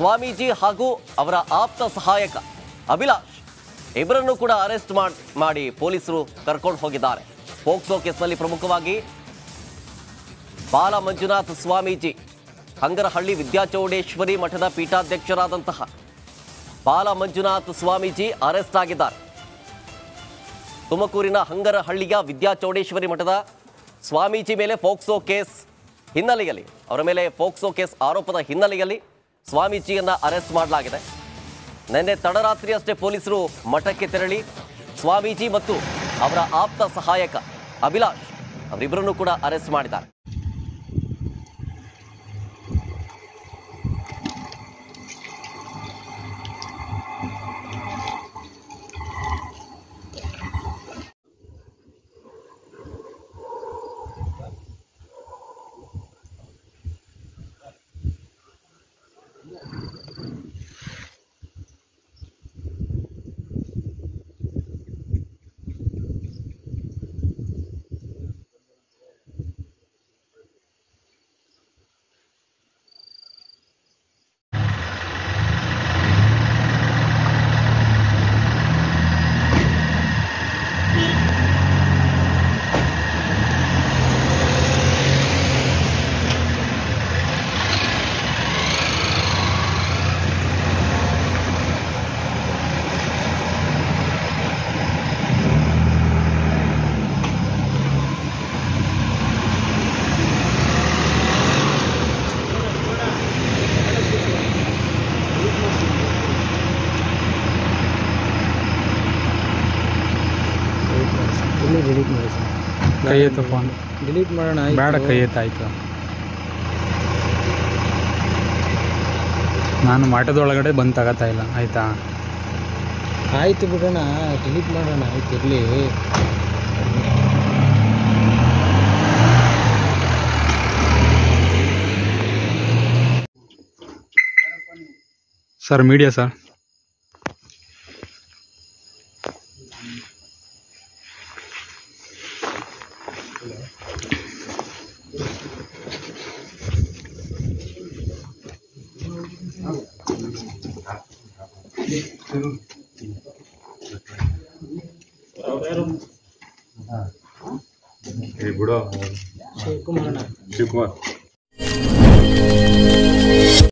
ಸ್ವಾಮೀಜಿ ಹಾಗೂ ಅವರ ಆಪ್ತ ಸಹಾಯಕ ಅಭಿಲಾಷ್ ಇಬ್ಬರನ್ನು ಕೂಡ ಅರೆಸ್ಟ್ ಮಾಡಿ ಪೊಲೀಸರು ಕರ್ಕೊಂಡು ಹೋಗಿದ್ದಾರೆ ಪೋಕ್ಸೋ ಕೇಸ್ನಲ್ಲಿ ಪ್ರಮುಖವಾಗಿ ಬಾಲ ಮಂಜುನಾಥ್ ಸ್ವಾಮೀಜಿ ಹಂಗರಹಳ್ಳಿ ವಿದ್ಯಾಚೌಡೇಶ್ವರಿ ಮಠದ ಪೀಠಾಧ್ಯಕ್ಷರಾದಂತಹ ಬಾಲ ಮಂಜುನಾಥ್ ಸ್ವಾಮೀಜಿ ಅರೆಸ್ಟ್ ಆಗಿದ್ದಾರೆ ತುಮಕೂರಿನ ಹಂಗರಹಳ್ಳಿಯ ವಿದ್ಯಾಚೌಡೇಶ್ವರಿ ಮಠದ ಸ್ವಾಮೀಜಿ ಮೇಲೆ ಫೋಕ್ಸೋ ಕೇಸ್ ಹಿನ್ನೆಲೆಯಲ್ಲಿ ಅವರ ಮೇಲೆ ಫೋಕ್ಸೋ ಕೇಸ್ ಆರೋಪದ ಹಿನ್ನೆಲೆಯಲ್ಲಿ ಸ್ವಾಮೀಜಿಯನ್ನ ಅರೆಸ್ಟ್ ಮಾಡಲಾಗಿದೆ ನಿನ್ನೆ ತಡರಾತ್ರಿ ಅಷ್ಟೇ ಪೊಲೀಸರು ಮಠಕ್ಕೆ ತೆರಳಿ ಸ್ವಾಮೀಜಿ ಮತ್ತು ಅವರ ಆಪ್ತ ಸಹಾಯಕ ಅಭಿಲಾಷ್ ಅವರಿಬ್ಬರನ್ನು ಕೂಡ ಅರೆಸ್ಟ್ ಮಾಡಿದ್ದಾರೆ ಇಲ್ಲಿ ಡಿಲೀಟ್ ಮಾಡಿ ಸರ್ ಕೈ ಎತ್ತು ಫೋನ್ ಡಿಲೀಟ್ ಮಾಡೋಣ ಆಯ್ತು. ಬೇಡ ಕೈ ಎತ್ತಾಯ್ತು ನಾನು ಮಠದೊಳಗಡೆ ಬಂದು ತಗೋತಾ ಇಲ್ಲ ಆಯ್ತಾ ಆಯ್ತು ಬಿಡೋಣ ಡಿಲೀಟ್ ಮಾಡೋಣ ಆಯ್ತು ಇರಲಿ ಸರ್ ಮೀಡಿಯಾ ಸರ್ ಬಿಡು ಶಿವಕುಮಾರಣ್ಣ ಶಿವಕುಮಾರ್